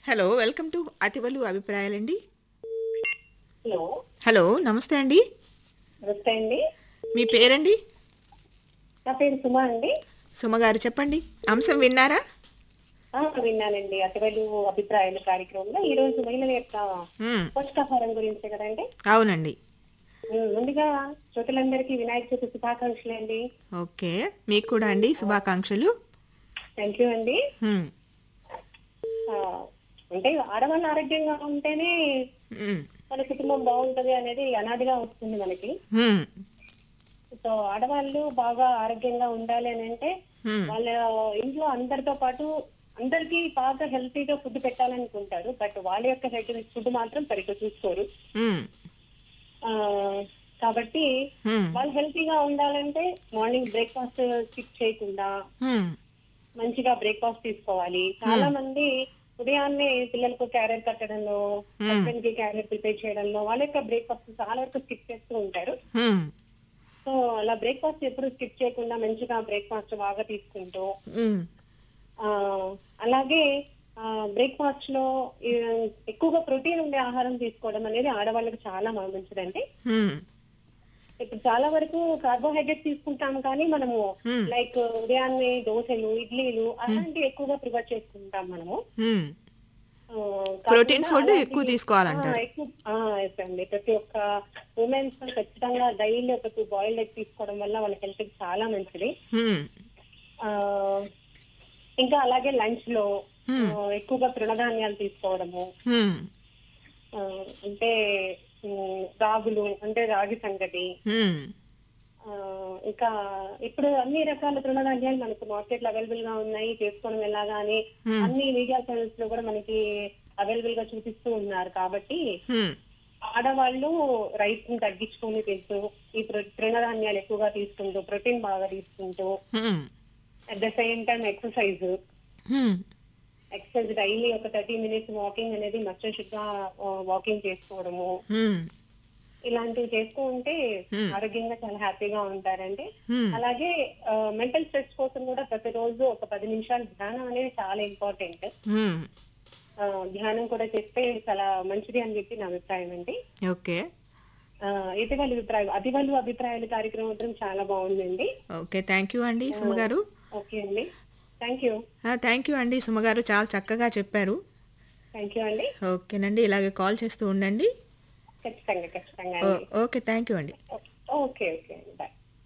Hello welcome to అతివలు అభిప్రాయాలండి hello hello నమస్తే అండి నమస్తే అండి మీ పేరండి నా పేరు సుమా అండి సుమ గారు చెప్పండి అంశం విన్నారా ఆ, విన్నానండి అతివలు అభిప్రాయాల కార్యక్రమంలో ఈ రోజు మహిళల యొక్క మ్మ్, పోషకాహారం గురించి కదండి అవునండి ఉమ్, ముందుగా శ్రోతలందరికీ వినాయక చవితి శుభాకాంక్షలు అండి ఓకే మీకు కూడా అండి శుభాకాంక్షలు థ్యాంక్ యూ అండి మ్మ్, ఆ, అంటే ఆడవాళ్ళు ఆరోగ్యంగా ఉంటేనే మ్మ్, మన కుటుంబం బాగుంటది అనేది అనాదిగా వస్తుంది మనకి మ్మ్, సో ఆడవాళ్ళు బాగా ఆరోగ్యంగా ఉండాలి అని అంటే మ్మ్, వాళ్ళ ఇంట్లో అందరితో పాటు అందరికి బాగా హెల్తీగా ఫుడ్ పెట్టాలనుకుంటారు బట్ వాళ్ళ యొక్క హెల్త్ ఫుడ్ మాత్రం సరిగ్గా చూసుకోరు మ్మ్, ఆ, కాబట్టి మ్మ్, వాళ్ళు హెల్తీగా ఉండాలంటే మార్నింగ్ బ్రేక్ఫాస్ట్ స్కిప్ చేయకుండా మ్మ్, మంచిగా బ్రేక్ఫాస్ట్ తీసుకోవాలి చాలా మంది ఉదయాన్నే పిల్లలకు క్యారెట్ కట్టడంలో హస్బెండ్ కి క్యారెట్ ప్రిపేర్ చేయడంలో వాళ్ళ యొక్క బ్రేక్ఫాస్ట్ చాలా వరకు స్కిప్ చేస్తూ ఉంటారు మ్మ్, సో అలా బ్రేక్ఫాస్ట్ ఎప్పుడు స్కిప్ చేయకుండా మంచిగా బ్రేక్ఫాస్ట్ బాగా తీసుకుంటూ మ్మ్, ఆ అలాగే బ్రేక్ఫాస్ట్ లో ఈ, ఎక్కువగా ప్రోటీన్ ఉండే ఆహారం తీసుకోవడం అనేది ఆడవాళ్ళకి చాలా మ- మంచిదండి మ్మ్, ఇప్పుడు చాలా వరకు కార్బోహైడ్రేట్ తీసుకుంటాం కానీ మనము Hmm. లైక్ ఉదయాన్నే దోశలు ఇడ్లీలు అలాంటివి ఎక్కువగా ప్రిఫర్ చేసుకుంటాం మనము మ్మ్. ఆ, ప్రోటీన్ కాకుండా ఫుడ్ అలాంటివి- ఎక్కువ తీసుకోవాలంటారు ఆ, ఎక్కువ ఆ, yes అండి ప్రతి ఒక్క ఉమెన్స్ ఖచ్చితంగా డైలీ ఒక టూ బాయిల్డ్ ఎగ్ తీసుకోవడం వల్ల వాళ్ళ హెల్త్ కి చాలా మంచిది మ్మ్, ఆ ఇంకా అలాగే లంచ్ లో Hmm. ఆ, ఎక్కువగా తృణధాన్యాలు తీసుకోవడము మ్మ్, ఆ, అంటే ఉమ్, రాగులు అంటే రాగి సంగటి మ్మ్, ఆ, ఇంకా ఇప్పుడు అన్ని రకాల తృణధాన్యాలు మనకు మార్కెట్ లో అవైలబుల్ గా ఉన్నాయి చేసుకోవడం ఎలాగా అని Hmm. అన్ని మీడియా ఛానల్స్ లో కూడా మనకి అవైలబుల్ గా చూపిస్తూ ఉన్నారు కాబట్టి మ్మ్, ఆడవాళ్ళు రైస్ ని తగ్గించుకొని తింటూ ఈ తృ- తృణధాన్యాలు ఎక్కువగా తీసుకుంటూ ప్రోటీన్ బాగా తీసుకుంటూ మ్మ్, at the same time exercise మ్మ్, ఎక్సర్సైజ్ డైలీ ఒక థర్టీ మినిట్స్ వాకింగ్ అనేది మస్ట్ గా వాకింగ్ చేసుకోవడము మ్మ్, ఇలాంటివి చేస్తూ ఉంటే Hmm. ఆరోగ్యంగా చాలా హ్యాపీగా ఉంటారండి మ్మ్. అలాగే మెంటల్ స్ట్రెస్ కోసం కూడా ప్రతిరోజు ఒక పది నిమిషాలు ధ్యానం అనేది చాలా ఇంపార్టెంట్ మ్మ్. ధ్యానం కూడా చేస్తే చాలా మంచిది అని చెప్పి నా అభిప్రాయం అండి ఓకే ఇటీవల అభిప్రాయం అతివలు అభిప్రాయాల కార్యక్రమం మాత్రం చాలా బాగుందండి ఓకే థ్యాంక్ యూ అండి సుమ గారు ఓకే అండి థ్యాంక్ యూ థ్యాంక్ యూ అండి సుమ గారు చాలా చక్కగా చెప్పారు థ్యాంక్ యూ అండి ఓకేనండి ఇలాగే కాల్ చేస్తూ ఉండండి ఖచ్చితంగా ఖచ్చితంగా ఓ- అండి ఓకే థ్యాంక్ యూ అండి ఓకే ఓకే అండి బాయ్